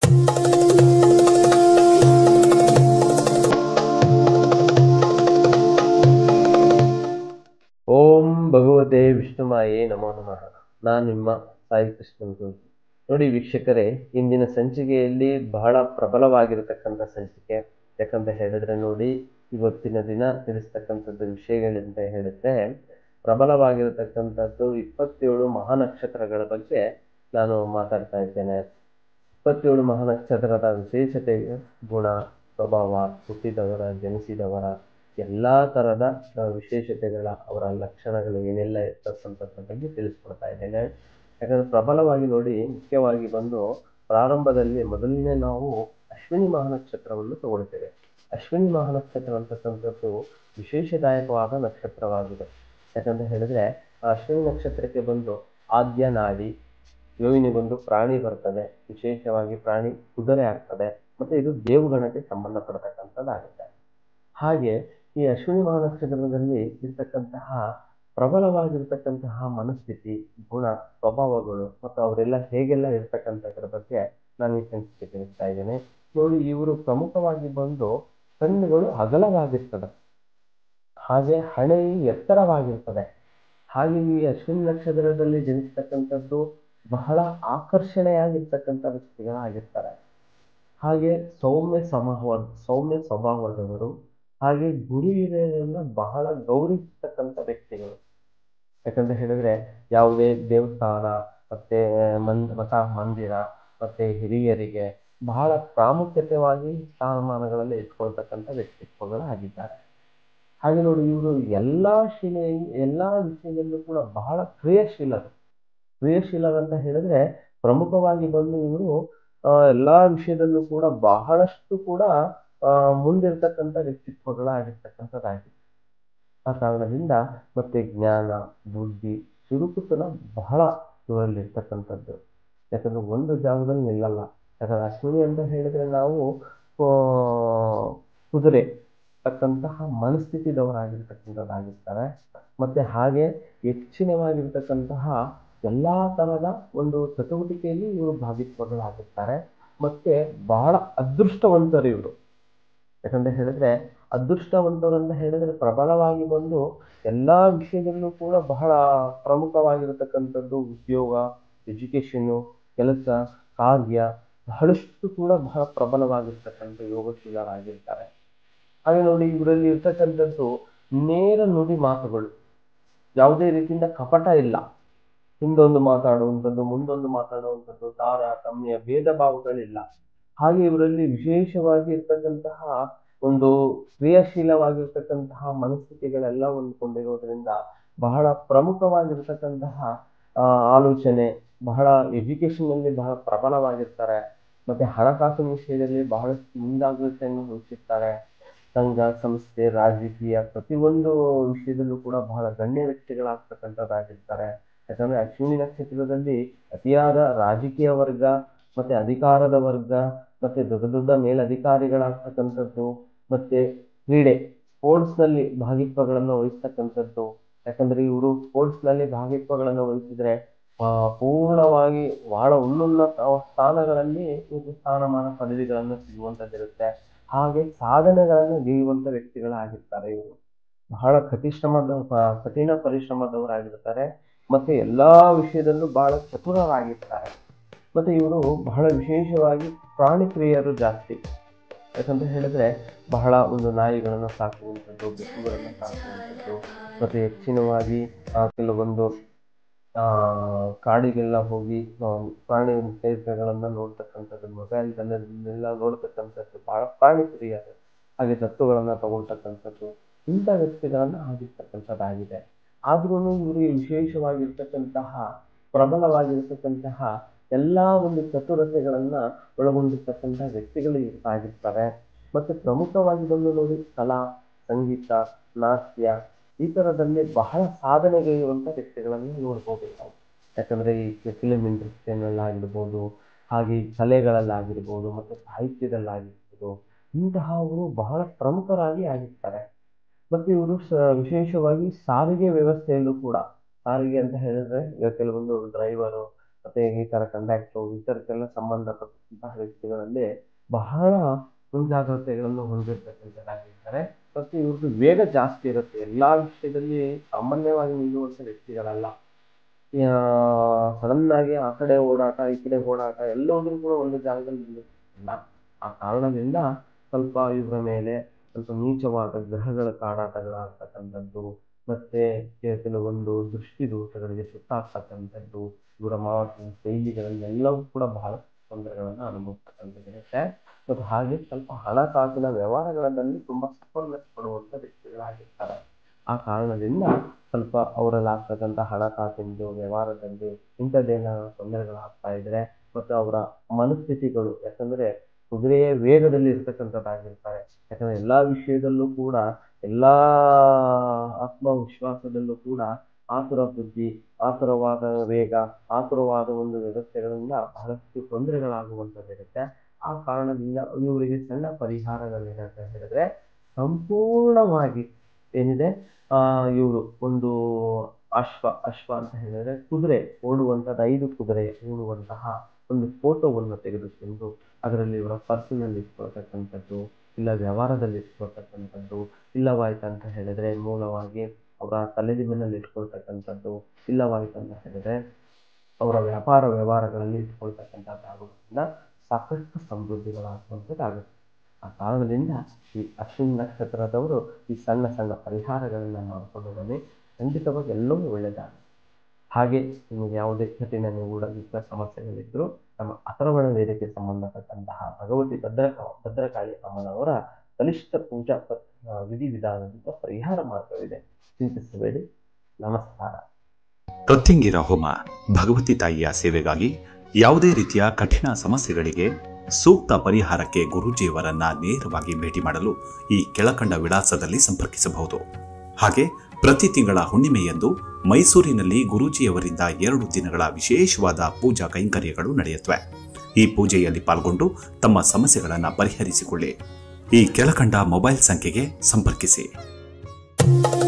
ಓಂ ಭಗವತೆ ವಿಷ್ಣುಮಾಯೇ ನಮೋ ನಮಃ ನಾನು ನಿಮ್ಮ ಸಾಯಿ ಕೃಷ್ಣನ್ ಗುರೂಜಿ. ನೋಡಿ ವೀಕ್ಷಕರೇ ಇಂದಿನ ಸಂಚಿಕೆಯಲ್ಲಿ ಬಹಳ ಪ್ರಬಲವಾಗಿರತಕ್ಕಂಥ ಸಂಚಿಕೆ ಯಾಕಂತ ಹೇಳಿದ್ರೆ ನೋಡಿ ಇವತ್ತಿನ ದಿನ ತಿಳಿಸ್ತಕ್ಕಂಥದ್ದು ವಿಷಯಗಳಿಂದ ಹೇಳಿದ್ರೆ ಪ್ರಬಲವಾಗಿರತಕ್ಕಂಥದ್ದು ಇಪ್ಪತ್ತೇಳು ಮಹಾನಕ್ಷತ್ರಗಳ ಬಗ್ಗೆ ನಾನು ಮಾತಾಡ್ತಾ ಇದ್ದೇನೆ ಇಪ್ಪತ್ತೇಳು ಮಹಾನಕ್ಷತ್ರದ ವಿಶೇಷತೆ ಗುಣ ಸ್ವಭಾವ ಹುಟ್ಟಿದವರ ಜನಿಸಿದವರ ಎಲ್ಲ ಥರದ ಆ, ವಿಶೇಷತೆಗಳ ಅವರ ಲಕ್ಷಣಗಳು ಏನೆಲ್ಲ ಇರ್ತಕ್ಕಂಥದ್ರ ಬಗ್ಗೆ ತಿಳಿಸ್ಕೊಡ್ತಾ ಇದ್ದೇನೆ ಯಾಕಂದ್ರೆ ಪ್ರಬಲವಾಗಿ ನೋಡಿ ಮುಖ್ಯವಾಗಿ ಬಂದು ಪ್ರಾರಂಭದಲ್ಲಿ ಮೊದಲನೇ ನಾವು ಅಶ್ವಿನಿ ಮಹಾನಕ್ಷತ್ರವನ್ನು ತಗೊಳ್ತೇವೆ ಅಶ್ವಿನಿ ಮಹಾನಕ್ಷತ್ರ ಅಂತಕ್ಕಂಥದ್ದು ವಿಶೇಷದಾಯಕವಾದ ನಕ್ಷತ್ರವಾಗಿದೆ ಯಾಕಂತ ಹೇಳಿದ್ರೆ ಆ ಅಶ್ವಿನಿ ನಕ್ಷತ್ರಕ್ಕೆ ಬಂದು ಆದ್ಯ ನಾಡಿ ಯೋವಿನಿಗೊಂದು ಪ್ರಾಣಿ ಬರ್ತದೆ ವಿಶೇಷವಾಗಿ ಪ್ರಾಣಿ ಕುದುರೆ ಆಗ್ತದೆ ಮತ್ತೆ ಇದು ದೇವಗಣಕ್ಕೆ ಸಂಬಂಧಪಡತಕ್ಕಂಥದ್ದಾಗುತ್ತೆ ಹಾಗೆ ಈ ಅಶ್ವಿನಿ ಮಹಾನಕ್ಷತ್ರದಲ್ಲಿ ಇರ್ತಕ್ಕಂತಹ ಪ್ರಬಲವಾಗಿರ್ತಕ್ಕಂತಹ ಮನಸ್ಥಿತಿ ಗುಣ ಸ್ವಭಾವಗಳು ಮತ್ತು ಅವರೆಲ್ಲ ಹೇಗೆಲ್ಲ ಇರ್ತಕ್ಕಂಥದ್ರ ಬಗ್ಗೆ ನಾನು ಈ ಸಂಚಿಕೆ ತಿಳಿಸ್ತಾ ಇದ್ದೇನೆ ನೋಡಿ ಇವರು ಪ್ರಮುಖವಾಗಿ ಬಂದು ಕಣ್ಣುಗಳು ಅಗಲವಾಗಿರ್ತದೆ ಹಾಗೆ ಹಣೆ ಎತ್ತರವಾಗಿರ್ತದೆ ಹಾಗೆ ಈ ಅಶ್ವಿನಿ ನಕ್ಷತ್ರದಲ್ಲಿ ಜನಿಸ್ತಕ್ಕಂಥದ್ದು ಬಹಳ ಆಕರ್ಷಣೆಯಾಗಿರ್ತಕ್ಕಂಥ ವ್ಯಕ್ತಿಗಳಾಗಿರ್ತಾರೆ ಹಾಗೆ ಸೌಮ್ಯ ಸಮೂಹ ಸೌಮ್ಯ ಸ್ವಭಾವದವರು ಹಾಗೆ ಗುರು ಹಿರಿಯರನ್ನ ಬಹಳ ಗೌರವಿಸ್ತಕ್ಕಂಥ ವ್ಯಕ್ತಿಗಳು ಯಾಕಂತ ಹೇಳಿದ್ರೆ ಯಾವುದೇ ದೇವಸ್ಥಾನ ಮತ್ತೆ ಮನ್ ಮಠ ಮಂದಿರ ಮತ್ತೆ ಹಿರಿಯರಿಗೆ ಬಹಳ ಪ್ರಾಮುಖ್ಯತೆವಾಗಿ ಸ್ಥಾನಮಾನಗಳಲ್ಲಿ ಇಟ್ಕೊಳ್ತಕ್ಕಂಥ ವ್ಯಕ್ತಿತ್ವಗಳಾಗಿದ್ದಾರೆ ಹಾಗೆ ನೋಡಿ ಇವರು ಎಲ್ಲಾ ಶಿಲೆ ಎಲ್ಲಾ ವಿಷಯದಲ್ಲೂ ಕೂಡ ಬಹಳ ಕ್ರಿಯಾಶೀಲರು ಕ್ರಿಯಾಶೀಲರಂತ ಹೇಳಿದ್ರೆ ಪ್ರಮುಖವಾಗಿ ಬಂದು ಇವರು ಆ, ಎಲ್ಲಾ ವಿಷಯದಲ್ಲೂ ಕೂಡ ಬಹಳಷ್ಟು ಕೂಡ ಆ, ಮುಂದಿರ್ತಕ್ಕಂಥ ವ್ಯಕ್ತಿತ್ವಗಳಾಗಿರ್ತಕ್ಕಂಥದ್ದಾಗಿದೆ ಆ ಕಾರಣದಿಂದ ಮತ್ತೆ ಜ್ಞಾನ ಬುದ್ಧಿ ಚುರುಕುತನ ಬಹಳ ಇವರಲ್ಲಿ ಇರ್ತಕ್ಕಂಥದ್ದು ಯಾಕಂದ್ರೆ ಒಂದು ಜಾಗದಲ್ಲಿ ನಿಲ್ಲಲ್ಲ ಯಾಕಂದ್ರೆ ಅಶ್ವಿನಿ ಅಂತ ಹೇಳಿದ್ರೆ ನಾವು ಆ, ಕುದುರೆ ತಕ್ಕಂತಹ ಮನಸ್ಥಿತಿದವರಾಗಿರ್ತಕ್ಕಂಥದ್ದಾಗಿರ್ತಾರೆ ಮತ್ತೆ ಹಾಗೆ ಹೆಚ್ಚಿನವಾಗಿರ್ತಕ್ಕಂತಹ ಎಲ್ಲಾ ತರಹದ ಒಂದು ಚಟುವಟಿಕೆಯಲ್ಲಿ ಇವರು ಭಾಗಿತ್ವಗಳಾಗಿರ್ತಾರೆ ಮತ್ತೆ ಬಹಳ ಅದೃಷ್ಟವಂತರು ಇವರು ಯಾಕಂತ ಹೇಳಿದ್ರೆ ಅದೃಷ್ಟವಂತರು ಅಂತ ಹೇಳಿದ್ರೆ ಪ್ರಬಲವಾಗಿ ಬಂದು ಎಲ್ಲಾ ವಿಷಯದಲ್ಲೂ ಕೂಡ ಬಹಳ ಪ್ರಮುಖವಾಗಿರತಕ್ಕಂಥದ್ದು ಉದ್ಯೋಗ ಎಜುಕೇಶನ್ನು ಕೆಲಸ ಕಾರ್ಯ ಬಹಳಷ್ಟು ಕೂಡ ಬಹಳ ಪ್ರಬಲವಾಗಿರ್ತಕ್ಕಂಥ ಯೋಗಶೀಲರಾಗಿರ್ತಾರೆ ಹಾಗೆ ನೋಡಿ ಇವರಲ್ಲಿ ಇರ್ತಕ್ಕಂಥದ್ದು ನೇರ ನುಡಿ ಮಾತುಗಳು ಯಾವುದೇ ರೀತಿಯಿಂದ ಕಪಟ ಇಲ್ಲ ಹಿಂದೊಂದು ಮಾತಾಡುವಂಥದ್ದು ಮುಂದೊಂದು ಮಾತಾಡುವಂಥದ್ದು ತಾರ ತಮ್ಮೆಯ ಭೇದ ಭಾವಗಳಿಲ್ಲ ಹಾಗೆ ಇವರಲ್ಲಿ ವಿಶೇಷವಾಗಿ ಇರ್ತಕ್ಕಂತಹ ಒಂದು ಕ್ರಿಯಾಶೀಲವಾಗಿರ್ತಕ್ಕಂತಹ ಮನಸ್ಥಿತಿಗಳೆಲ್ಲ ಹೊಂದ್ಕೊಂಡಿರೋದ್ರಿಂದ ಬಹಳ ಪ್ರಮುಖವಾಗಿರ್ತಕ್ಕಂತಹ ಆ, ಆಲೋಚನೆ ಬಹಳ ಎಜುಕೇಶನ್ ಅಲ್ಲಿ ಬಹಳ ಪ್ರಬಲವಾಗಿರ್ತಾರೆ ಮತ್ತೆ ಹಣಕಾಸಿನ ವಿಷಯದಲ್ಲಿ ಬಹಳಷ್ಟು ಮುಂದಾಗ್ರತೆಯನ್ನು ವಹಿಸಿರ್ತಾರೆ ಸಂಘ ಸಂಸ್ಥೆ ರಾಜಕೀಯ ಪ್ರತಿಯೊಂದು ವಿಷಯದಲ್ಲೂ ಕೂಡ ಬಹಳ ಗಣ್ಯ ವ್ಯಕ್ತಿಗಳಾಗ್ತಕ್ಕಂಥದ್ದಾಗಿರ್ತಾರೆ ಯಾಕಂದ್ರೆ ಅಶ್ವಿನಿ ನಕ್ಷತ್ರದಲ್ಲಿ ಅತಿಯಾದ ರಾಜಕೀಯ ವರ್ಗ ಮತ್ತೆ ಅಧಿಕಾರದ ವರ್ಗ ಮತ್ತೆ ದೊಡ್ಡ ದೊಡ್ಡ ಮೇಲಧಿಕಾರಿಗಳಾಗ್ತಕ್ಕಂಥದ್ದು ಮತ್ತೆ ಕ್ರೀಡೆ ಸ್ಪೋರ್ಟ್ಸ್ ನಲ್ಲಿ ಭಾಗಿತ್ವಗಳನ್ನು ವಹಿಸ್ತಕ್ಕಂಥದ್ದು ಯಾಕಂದ್ರೆ ಇವರು ಸ್ಪೋರ್ಟ್ಸ್ ನಲ್ಲಿ ಭಾಗಿತ್ವಗಳನ್ನು ವಹಿಸಿದ್ರೆ ಆ, ಪೂರ್ಣವಾಗಿ ಬಹಳ ಉನ್ನತ ಸ್ಥಾನಗಳಲ್ಲಿ ಇವರು ಸ್ಥಾನಮಾನ ಪದವಿಗಳನ್ನು ಸಿಗುವಂತದ್ದಿರುತ್ತೆ ಹಾಗೆ ಸಾಧನೆಗಳನ್ನು ಗೈಯುವಂತ ವ್ಯಕ್ತಿಗಳಾಗಿರ್ತಾರೆ ಇವರು ಬಹಳ ಕಠಿಶ್ರಮದ ಪ- ಕಠಿಣ ಪರಿಶ್ರಮದವರಾಗಿರ್ತಾರೆ ಮತ್ತೆ ಎಲ್ಲಾ ವಿಷಯದಲ್ಲೂ ಬಹಳ ಚತುರರಾಗಿರ್ತಾರೆ ಮತ್ತೆ ಇವರು ಬಹಳ ವಿಶೇಷವಾಗಿ ಪ್ರಾಣಿ ಪ್ರಿಯರು ಜಾಸ್ತಿ ಯಾಕಂತ ಹೇಳಿದ್ರೆ ಬಹಳ ಒಂದು ನಾಯಿಗಳನ್ನು ಸಾಕುವಂಥದ್ದು ಬೆಕ್ಕುಗಳನ್ನು ಸಾಕುವಂಥದ್ದು ಮತ್ತೆ ಹೆಚ್ಚಿನವಾಗಿ ಆ, ಕೆಲವೊಂದು ಆ ಕಾಡಿಗೆಲ್ಲ ಹೋಗಿ ಆ, ಪ್ರಾಣಿ ಕ್ಷೇತ್ರಗಳನ್ನ ನೋಡ್ತಕ್ಕಂಥದ್ದು ಮೊಬೈಲ್ದಲ್ಲೆಲ್ಲ ನೋಡ್ತಕ್ಕಂಥದ್ದು ಬಹಳ ಪ್ರಾಣಿ ಪ್ರಿಯರು ಹಾಗೆ ದತ್ತುಗಳನ್ನ ತಗೊಳ್ತಕ್ಕಂಥದ್ದು ಇಂಥ ವ್ಯಕ್ತಿಗಳನ್ನ ಆಗಿರ್ತಕ್ಕಂಥದ್ದಾಗಿದೆ ಆದ್ರೂ ಇವರು ವಿಶೇಷವಾಗಿರ್ತಕ್ಕಂತಹ ಪ್ರಬಲವಾಗಿರ್ತಕ್ಕಂತಹ ಎಲ್ಲಾ ಒಂದು ಚತುರತೆಗಳನ್ನ ಒಳಗೊಂಡಿರ್ತಕ್ಕಂತಹ ವ್ಯಕ್ತಿಗಳು ಆಗಿರ್ತಾರೆ ಮತ್ತೆ ಪ್ರಮುಖವಾಗಿ ಬಂದು ನೋಡಿ ಕಲಾ ಸಂಗೀತ ನಾಟ್ಯ ಈ ತರದಲ್ಲಿ ಬಹಳ ಸಾಧನೆಗೈಯುವಂತ ವ್ಯಕ್ತಿಗಳನ್ನು ನೋಡ್ಕೋಬೇಕು ನಾವು ಯಾಕಂದ್ರೆ ಈ ಫಿಲಿಂ ಇಂಡಸ್ಟ್ರಿಯಲ್ಲಾಗಿರ್ಬೋದು ಹಾಗೆ ಈ ಕಲೆಗಳಲ್ಲಾಗಿರ್ಬೋದು ಮತ್ತೆ ಸಾಹಿತ್ಯದಲ್ಲಾಗಿರ್ಬೋದು ಇಂತಹವರು ಬಹಳ ಪ್ರಮುಖರಾಗಿ ಆಗಿರ್ತಾರೆ ಮತ್ತೆ ಇವರು ಸ- ವಿಶೇಷವಾಗಿ ಸಾರಿಗೆ ವ್ಯವಸ್ಥೆಯಲ್ಲೂ ಕೂಡ ಸಾರಿಗೆ ಅಂತ ಹೇಳಿದ್ರೆ ಈಗ ಕೆಲವೊಂದು ಡ್ರೈವರು ಮತ್ತೆ ಈ ತರ ಕಂಡಕ್ಟರ್ ಇತರಕ್ಕೆಲ್ಲ ಸಂಬಂಧಪಟ್ಟಂತಹ ವ್ಯಕ್ತಿಗಳಲ್ಲಿ ಬಹಳ ಮುಂಜಾಗ್ರತೆಗಳನ್ನು ಹೊಂದಿರತಕ್ಕಂಥದ್ದಾಗಿರ್ತಾರೆ ಮತ್ತೆ ಇವ್ರದ್ದು ವೇಗ ಜಾಸ್ತಿ ಇರುತ್ತೆ ಎಲ್ಲಾ ವಿಷಯದಲ್ಲಿ ಸಾಮಾನ್ಯವಾಗಿ ನಿಲ್ಲುವಂಥ ವ್ಯಕ್ತಿಗಳಲ್ಲ ಸಡನ್ ಆಗಿ ಆ ಕಡೆ ಓಡಾಟ ಈ ಕಡೆ ಓಡಾಟ ಎಲ್ಲೋದ್ರೂ ಕೂಡ ಒಂದು ಜಾಗದಲ್ಲಿ ನಿಲ್ಲುತ್ತಿಲ್ಲ ಆ ಕಾರಣದಿಂದ ಸ್ವಲ್ಪ ಇವರ ಮೇಲೆ ಸ್ವಲ್ಪ ನೀಚವಾದ ಗ್ರಹಗಳ ಕಾಡಾಟಗಳಾಗ್ತಕ್ಕಂಥದ್ದು ಮತ್ತೆ ಕೆ- ಕೆಲವೊಂದು ದೃಷ್ಟಿ ದೋಷಗಳಿಗೆ ಸುತ್ತಾಗ್ತಕ್ಕಂಥದ್ದು ಇವರ ಮಾತಿನ ಶೈಲಿಗಳನ್ನೆಲ್ಲವೂ ಕೂಡ ಬಹಳ ತೊಂದರೆಗಳನ್ನು ಅನುಭವಿಸ್ತಕ್ಕಂಥದ್ದಿರುತ್ತೆ ಮತ್ತು ಹಾಗೆ ಸ್ವಲ್ಪ ಹಣಕಾಸಿನ ವ್ಯವಹಾರಗಳಲ್ಲಿ ತುಂಬಾ ಸಫಲತೆ ಪಡುವಂಥ ವ್ಯಕ್ತಿಗಳಾಗಿರ್ತಾರೆ ಆ ಕಾರಣದಿಂದ ಸ್ವಲ್ಪ ಅವರಲ್ಲಿ ಆಗ್ತಕ್ಕಂಥ ಹಣಕಾಸಿಂದು ವ್ಯವಹಾರದಲ್ಲಿ ಇಂಥದ್ದೇನಾದ್ರು ತೊಂದರೆಗಳಾಗ್ತಾ ಇದ್ರೆ ಮತ್ತು ಅವರ ಮನಸ್ಥಿತಿಗಳು ಯಾಕಂದ್ರೆ ಕುದುರೆಯ ವೇಗದಲ್ಲಿ ಇರ್ತಕ್ಕಂಥದ್ದಾಗಿರ್ತಾರೆ ಯಾಕಂದ್ರೆ ಎಲ್ಲಾ ವಿಷಯದಲ್ಲೂ ಕೂಡ ಎಲ್ಲಾ ಆತ್ಮವಿಶ್ವಾಸದಲ್ಲೂ ಕೂಡ ಆತುರ ಬುದ್ಧಿ ಆತುರವಾದ ವೇಗ ಆತುರವಾದ ಒಂದು ವ್ಯವಸ್ಥೆಗಳಿಂದ ಬಹಳಷ್ಟು ತೊಂದರೆಗಳಾಗುವಂಥದ್ದಿರುತ್ತೆ ಆ ಕಾರಣದಿಂದ ಇವರಿಗೆ ಸಣ್ಣ ಪರಿಹಾರಗಳೇನಂತ ಹೇಳಿದ್ರೆ ಸಂಪೂರ್ಣವಾಗಿ ಏನಿದೆ ಆ ಇವರು ಒಂದು ಅಶ್ವ ಅಶ್ವ ಅಂತ ಹೇಳಿದ್ರೆ ಕುದುರೆ ಓಡುವಂಥದ್ದು ಐದು ಕುದುರೆ ಓಡುವಂತಹ ಒಂದು ಫೋಟೋವನ್ನು ತೆಗೆದುಕೊಂಡು ಅದರಲ್ಲಿ ಇವರ ಪರ್ಸಿನಲ್ಲಿ ಇಟ್ಕೊಳ್ತಕ್ಕಂಥದ್ದು ಇಲ್ಲ ವ್ಯವಹಾರದಲ್ಲಿ ಇಟ್ಕೊಳ್ತಕ್ಕಂಥದ್ದು ಇಲ್ಲವಾಯ್ತು ಅಂತ ಹೇಳಿದ್ರೆ ಮೂಲವಾಗಿ ಅವರ ತಲೆದಿಮ್ಮಿನಲ್ಲಿ ಇಟ್ಕೊಳ್ತಕ್ಕಂಥದ್ದು ಇಲ್ಲವಾಯ್ತು ಅಂತ ಹೇಳಿದ್ರೆ ಅವರ ವ್ಯಾಪಾರ ವ್ಯವಹಾರಗಳಲ್ಲಿ ಇಟ್ಕೊಳ್ತಕ್ಕಂಥದ್ದಾಗೋದ್ರಿಂದ ಸಾಕಷ್ಟು ಸಮೃದ್ಧಿಗಳಾಗುವಂಥದ್ದಾಗುತ್ತೆ ಆ ಕಾರಣದಿಂದ ಈ ಅಶ್ವಿನ್ ನಕ್ಷತ್ರದವರು ಈ ಸಣ್ಣ ಸಣ್ಣ ಪರಿಹಾರಗಳನ್ನು ಮಾಡಿಕೊಂಡು ಬನ್ನಿ ಖಂಡಿತವಾಗಿ ಎಲ್ಲವೂ ಒಳ್ಳೆಯದಾಗುತ್ತೆ ಹಾಗೆ ನಿಮಗೆ ಯಾವುದೇ ಕಠಿಣ ನಿಗೂಢ ಸಮಸ್ಯೆಗಳಿದ್ದರೂ ನಮ್ಮ ಅಥರ್ವಣ ವೇದಕ್ಕೆ ಸಂಬಂಧಪಟ್ಟಂತಹ ಭಗವತಿ ಭದ್ರ ಭದ್ರಕಾಳಿ ಅಮ್ಮನವರ ಕನಿಷ್ಠ ಪೂಜಾ ಪ- ಆ, ವಿಧಿವಿಧಾನದಿಂದ ಪರಿಹಾರ ಮಾರ್ಗವಿದೆ ಚಿಂತಿಸಬೇಡಿ ನಮಸ್ಕಾರ ಪ್ರತ್ಯಂಗಿರ ಹೋಮ ಭಗವತಿ ತಾಯಿಯ ಸೇವೆಗಾಗಿ ಯಾವುದೇ ರೀತಿಯ ಕಠಿಣ ಸಮಸ್ಯೆಗಳಿಗೆ ಸೂಕ್ತ ಪರಿಹಾರಕ್ಕೆ ಗುರೂಜಿಯವರನ್ನ ನೇರವಾಗಿ ಭೇಟಿ ಮಾಡಲು ಈ ಕೆಳಕಂಡ ವಿಳಾಸದಲ್ಲಿ ಸಂಪರ್ಕಿಸಬಹುದು ಹಾಗೆ ಪ್ರತಿ ತಿಂಗಳ ಹುಣ್ಣಿಮೆಯಂದು ಮೈಸೂರಿನಲ್ಲಿ ಗುರೂಜಿಯವರಿಂದ ಎರಡು ದಿನಗಳ ವಿಶೇಷವಾದ ಪೂಜಾ ಕೈಂಕರ್ಯಗಳು ನಡೆಯುತ್ತವೆ ಈ ಪೂಜೆಯಲ್ಲಿ ಪಾಲ್ಗೊಂಡು ತಮ್ಮ ಸಮಸ್ಯೆಗಳನ್ನು ಪರಿಹರಿಸಿಕೊಳ್ಳಿ ಈ ಕೆಳಕಂಡ ಮೊಬೈಲ್ ಸಂಖ್ಯೆಗೆ ಸಂಪರ್ಕಿಸಿ